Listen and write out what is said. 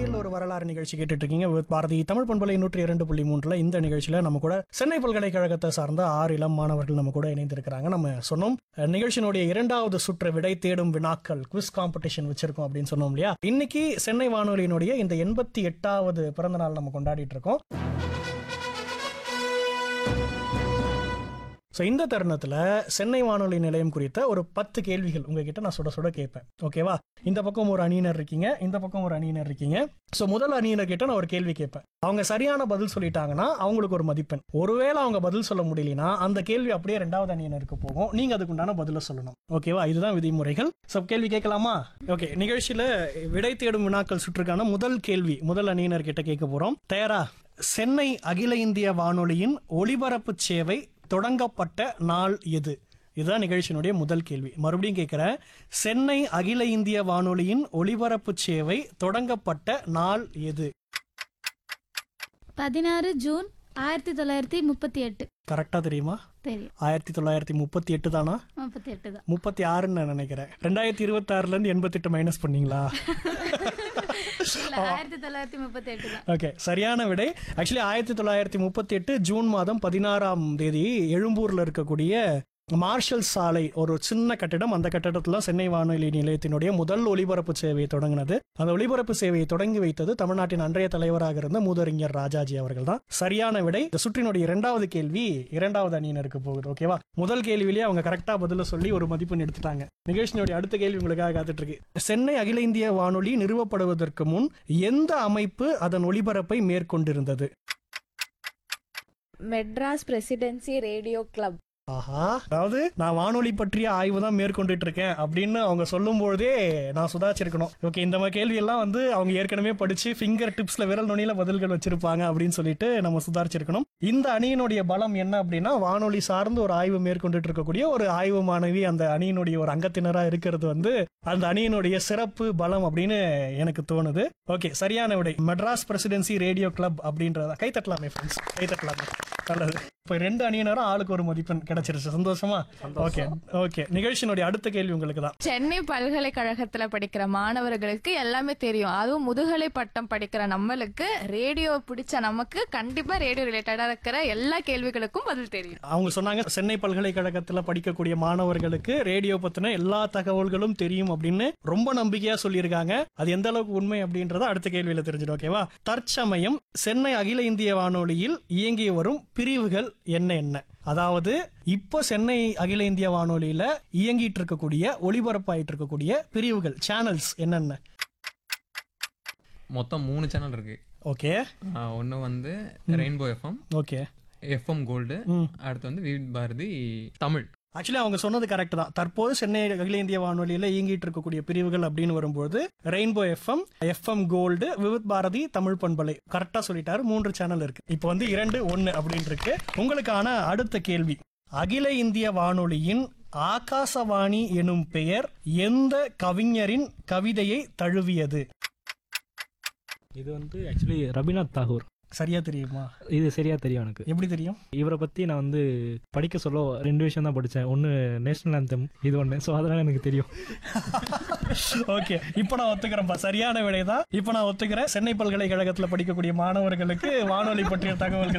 வாழ்வியல் ஒரு வரலாறு நிகழ்ச்சி கேட்டுட்டு இருக்கீங்க with பாரதி தமிழ் பண்பலை நூற்றி இரண்டு புள்ளி மூன்றுல இந்த நிகழ்ச்சியில நம்ம கூட சென்னை பல்கலைக்கழகத்தை சார்ந்த ஆறு இளம் மாணவர்கள் நம்ம கூட இணைந்திருக்கிறாங்க நம்ம சொன்னோம் அஹ், நிகழ்ச்சியினுடைய இரண்டாவது சுற்று விடை தேடும் வினாக்கள் குவிஸ் காம்படிஷன் வச்சிருக்கோம் அப்படின்னு சொன்னோம் இல்லையா இன்னைக்கு சென்னை வானொலியினுடைய இந்த எண்பத்தி எட்டாவது பிறந்த நாள் நம்ம கொண்டாடிட்டு இருக்கோம் ஸோ இந்த தருணத்தில் சென்னை வானொலி நிலையம் குறித்த ஒரு பத்து கேள்விகள் உங்ககிட்ட நான் சுட சுட கேட்பேன் ஓகேவா இந்த பக்கம் ஒரு அணியினர் இருக்கீங்க இந்த பக்கம் ஒரு அணியினர் இருக்கீங்க ஸோ முதல் அணியினர் கிட்ட நான் ஒரு கேள்வி கேட்பேன் அவங்க சரியான பதில் சொல்லிட்டாங்கன்னா அவங்களுக்கு ஒரு மதிப்பெண் ஒருவேளை அவங்க பதில் சொல்ல முடியலனா அந்த கேள்வி அப்படியே ரெண்டாவது அணியினருக்கு போகும் நீங்க அதுக்கு உண்டான பதில சொல்லணும் ஓகேவா இதுதான் விதிமுறைகள் ஸோ கேள்வி கேட்கலாமா ஓகே நிகழ்ச்சியில விடை தேடும் வினாக்கள் சுற்றுக்கான முதல் கேள்வி முதல் அணியினர் கிட்ட கேட்க போறோம் தயாரா சென்னை அகில இந்திய வானொலியின் ஒளிபரப்பு சேவை தொடங்கப்பட்ட நாள் எது இதுதான் நிகழ்ச்சியினுடைய முதல் கேள்வி மறுபடியும் கேட்கிறேன் சென்னை அகில இந்திய வானொலியின் ஒளிபரப்பு சேவை தொடங்கப்பட்ட நாள் எது பதினாறு ஜூன் ஆயிரத்தி தொள்ளாயிரத்தி முப்பத்தி எட்டு கரெக்டா தெரியுமா தெரியும் ஆயிரத்தி தொள்ளாயிரத்தி முப்பத்தி எட்டு தானா முப்பத்தி எட்டு தான் முப்பத்தி ஆறுன்னு நான் நினைக்கிறேன் ரெண்டாயிரத்தி இருபத்தி ஆறுல இருந்து எண்பத்தெட்டு மைனஸ் பண்ணீங்களா இல்ல, ஆயிரத்தி தொள்ளாயிரத்தி முப்பத்தி எட்டு தான் ஓகே சரியான விடை ஆக்சுவலி ஆயிரத்தி தொள்ளாயிரத்தி முப்பத்தி எட்டு ஜூன் மாதம் பதினாறாம் தேதி எழும்பூர்ல இருக்கக்கூடிய மார்ஷல் சாலை ஒரு சின்ன கட்டிடம் அந்த கட்டிடத்துல சென்னை வானொலி நிலையத்தினுடைய முதல் ஒலிபரப்பு சேவையை தொடங்கினது அந்த ஒலிபரப்பு சேவையை தொடங்கி வைத்தது தமிழ்நாட்டின் அன்றைய தலைவராக இருந்த மூதறிஞர் ராஜாஜி அவர்கள் தான் சரியான விடை இந்த சுற்றினுடைய இரண்டாவது கேள்வி இரண்டாவது அணியினருக்கு போகுது ஓகேவா முதல் கேள்வியிலேயே அவங்க கரெக்டா பதில சொல்லி ஒரு மதிப்பெண் எடுத்துட்டாங்க நிகழ்ச்சியினுடைய அடுத்த கேள்வி உங்களுக்காக காத்துட்டு இருக்கு சென்னை அகில இந்திய வானொலி நிறுவப்படுவதற்கு முன் எந்த அமைப்பு அதன் ஒளிபரப்பை மேற்கொண்டிருந்தது மெட்ராஸ் பிரசிடென்சி ரேடியோ கிளப் ஆஹா அதாவது நான் வானொலி பற்றிய ஆய்வு தான் மேற்கொண்டுட்டு இருக்கேன் அப்படின்னு அவங்க சொல்லும் பொழுதே நான் சுதாச்சிருக்கணும் ஓகே இந்த மாதிரி கேள்வி எல்லாம் வந்து அவங்க ஏற்கனவே படிச்சு ஃபிங்கர் டிப்ஸ்ல விரல் நுனியில பதில்கள் வச்சிருப்பாங்க அப்படின்னு சொல்லிட்டு நம்ம சுதாரிச்சிருக்கணும் இந்த அணியினுடைய பலம் என்ன அப்படின்னா வானொலி சார்ந்து ஒரு ஆய்வு மேற்கொண்டுட்டு இருக்கக்கூடிய ஒரு ஆய்வு மாணவி அந்த அணியினுடைய ஒரு அங்கத்தினரா இருக்கிறது வந்து அந்த அணியினுடைய சிறப்பு பலம் அப்படின்னு எனக்கு தோணுது ஓகே சரியான விடை மெட்ராஸ் பிரசிடென்சி ரேடியோ கிளப் அப்படின்றத கை தட்டலாமே ஃப்ரெண்ட்ஸ் கை தட்டலாமே நல்லது இப்போ ரெண்டு அணியினரும் ஆளுக்கு ஒரு மதிப்பெண் கிடைச்சிருச்சு சந்தோஷமா ஓகே ஓகே நிகழ்ச்சியினுடைய அடுத்த கேள்வி உங்களுக்கு தான் சென்னை பல்கலைக்கழகத்துல படிக்கிற மாணவர்களுக்கு எல்லாமே தெரியும் அதுவும் முதுகலை பட்டம் படிக்கிற நம்மளுக்கு ரேடியோ பிடிச்ச நமக்கு கண்டிப்பா ரேடியோ ரிலேட்டடா இருக்கிற எல்லா கேள்விகளுக்கும் பதில் தெரியும் அவங்க சொன்னாங்க சென்னை பல்கலைக்கழகத்துல படிக்கக்கூடிய மாணவர்களுக்கு ரேடியோ பத்தின எல்லா தகவல்களும் தெரியும் அப்படின்னு ரொம்ப நம்பிக்கையா சொல்லியிருக்காங்க அது எந்த அளவுக்கு உண்மை அப்படின்றத அடுத்த கேள்வியில தெரிஞ்சிடும் ஓகேவா தற்சமயம் சென்னை அகில இந்திய வானொலியில் இயங்கி வரும் பிரிவுகள் என்ன என்ன அதாவது இப்போ சென்னை அகில இந்திய வானொலியில இயங்கிட்டு இருக்கக்கூடிய ஒளிபரப்பாயிட்டு இருக்கக்கூடிய பிரிவுகள் சேனல்ஸ் என்னென்ன மொத்தம் மூணு சேனல் இருக்கு ஓகே ஒன்று வந்து rainbow FM okay FM gold ம். அடுத்து வந்து விவித் பாரதி தமிழ் ஆக்சுவலி அவங்க சொன்னது கரெக்ட் தான் தற்போது சென்னை அகில இந்திய வானொலியில இயங்கிட்டு இருக்கக்கூடிய பிரிவுகள் அப்படின்னு வரும்போது rainbow FM FM gold Vividh Bharati Tamil பண்பலை கரெக்டா சொல்லிட்டாரு மூன்று சேனல் இருக்கு இப்போ வந்து இரண்டு ஒன்னு அப்படின்னு இருக்கு உங்களுக்கான அடுத்த கேள்வி அகில இந்திய வானொலியின் ஆகாசவாணி எனும் பெயர் எந்த கவிஞரின் கவிதையை தழுவியது இது வந்து ஆக்சுவலி ரவீனாத் தாகூர் சரியா தெரியுமா இது சரியா தெரியும் எனக்கு எப்படி தெரியும் இவரை பத்தி நான் வந்து படிக்க சொல்ல ரெண்டு விஷயம் தான் படித்தேன் ஒன்று நேஷனல் anthem இது ஒன்று ஸோ அதெல்லாம் எனக்கு தெரியும் ஓகே இப்போ நான் ஒத்துக்கிறேன்ப்பா சரியான விடை தான் இப்போ நான் ஒத்துக்கிறேன் சென்னை பல்கலைக்கழகத்துல படிக்கக்கூடிய மாணவர்களுக்கு வானொலி பற்றிய தகவல்கள்